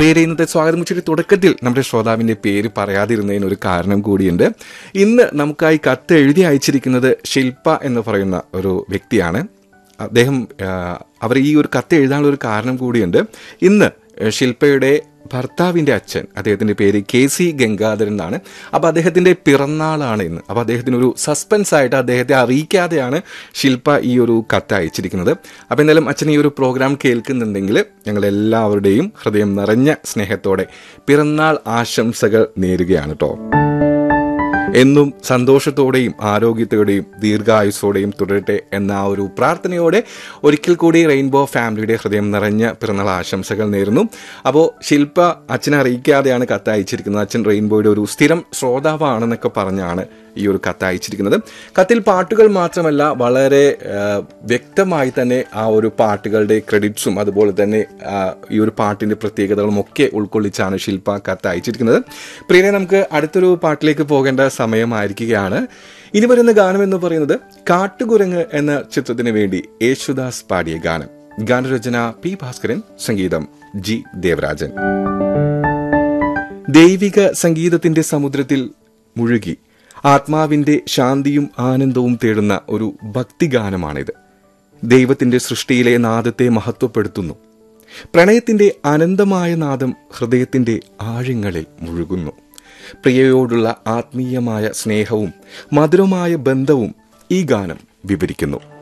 പേര് ഇന്നത്തെ സ്വാഗതം ഉച്ചയുടെ തുടക്കത്തിൽ നമ്മുടെ ശ്രോതാവിന്റെ പേര് പറയാതിരുന്നതിന് ഒരു കാരണം കൂടിയുണ്ട് ഇന്ന് നമുക്കായി കത്ത് എഴുതി അയച്ചിരിക്കുന്നത് ശില്പ എന്ന് പറയുന്ന ഒരു വ്യക്തിയാണ് അദ്ദേഹം ആ, അവർ ഈ ഒരു കത്ത് എഴുതാനുള്ള ഒരു കാരണം കൂടിയുണ്ട് ഇന്ന് ശില്പയുടെ ഭർത്താവിൻ്റെ അച്ഛൻ അദ്ദേഹത്തിൻ്റെ പേര് കെ സി ഗംഗാധരൻ എന്നാണ് അപ്പോൾ അദ്ദേഹത്തിൻ്റെ പിറന്നാളാണ് ഇന്ന് അപ്പോൾ അദ്ദേഹത്തിന് ഒരു സസ്പെൻസ് ആയിട്ട് അദ്ദേഹത്തെ അറിയിക്കാതെയാണ് ശില്പ ഈ ഒരു കത്ത് അയച്ചിരിക്കുന്നത് അപ്പോൾ എന്തായാലും അച്ഛൻ ഈ ഒരു പ്രോഗ്രാം കേൾക്കുന്നുണ്ടെങ്കിൽ ഞങ്ങൾ എല്ലാവരുടെയും ഹൃദയം നിറഞ്ഞ സ്നേഹത്തോടെ പിറന്നാൾ ആശംസകൾ നേരുകയാണ് കേട്ടോ എന്നും സന്തോഷത്തോടെയും ആരോഗ്യത്തോടെയും ദീർഘായുസോടെയും തുടരട്ടെ എന്ന ആ ഒരു പ്രാർത്ഥനയോടെ ഒരിക്കൽ കൂടി റെയിൻബോ ഫാമിലിയുടെ ഹൃദയം നിറഞ്ഞ പിറന്നാൾ ആശംസകൾ നേരുന്നു അപ്പോൾ ശില്പ അച്ഛനെ അറിയിക്കാതെയാണ് കത്ത് അയച്ചിരിക്കുന്നത് അച്ഛൻ റെയിൻബോയുടെ ഒരു സ്ഥിരം ശ്രോതാവാണെന്നൊക്കെ പറഞ്ഞാണ് ഈ ഒരു കത്ത് അയച്ചിരിക്കുന്നത് കത്തിൽ പാട്ടുകൾ മാത്രമല്ല വളരെ ആ, വ്യക്തമായി തന്നെ ആ ഒരു പാട്ടുകളുടെ ക്രെഡിറ്റ്സും അതുപോലെ തന്നെ ആ, ഈ ഒരു പാട്ടിന്റെ പ്രത്യേകതകളും ഒക്കെ ഉൾക്കൊള്ളിച്ചാണ് ശില്പ കത്ത് അയച്ചിരിക്കുന്നത് പ്രിയനെ നമുക്ക് അടുത്തൊരു പാട്ടിലേക്ക് പോകേണ്ട സമയമായിരിക്കുകയാണ് ഇനി വരുന്ന ഗാനം എന്ന് പറയുന്നത് കാട്ടുകുരങ്ങ് എന്ന ചിത്രത്തിന് വേണ്ടി യേശുദാസ് പാടിയ ഗാനം ഗാനരചന പി ഭാസ്കരൻ സംഗീതം ജി ദേവരാജൻ ദൈവിക സംഗീതത്തിന്റെ സമുദ്രത്തിൽ മുഴുകി ആത്മാവിന്റെ ശാന്തിയും ആനന്ദവും തേടുന്ന ഒരു ഭക്തിഗാനമാണിത് ദൈവത്തിന്റെ സൃഷ്ടിയിലെ നാദത്തെ മഹത്വപ്പെടുത്തുന്നു പ്രണയത്തിന്റെ അനന്തമായ നാദം ഹൃദയത്തിന്റെ ആഴങ്ങളിൽ മുഴുകുന്നു പ്രിയയോടുള്ള ആത്മീയമായ സ്നേഹവും മധുരമായ ബന്ധവും ഈ ഗാനം വിവരിക്കുന്നു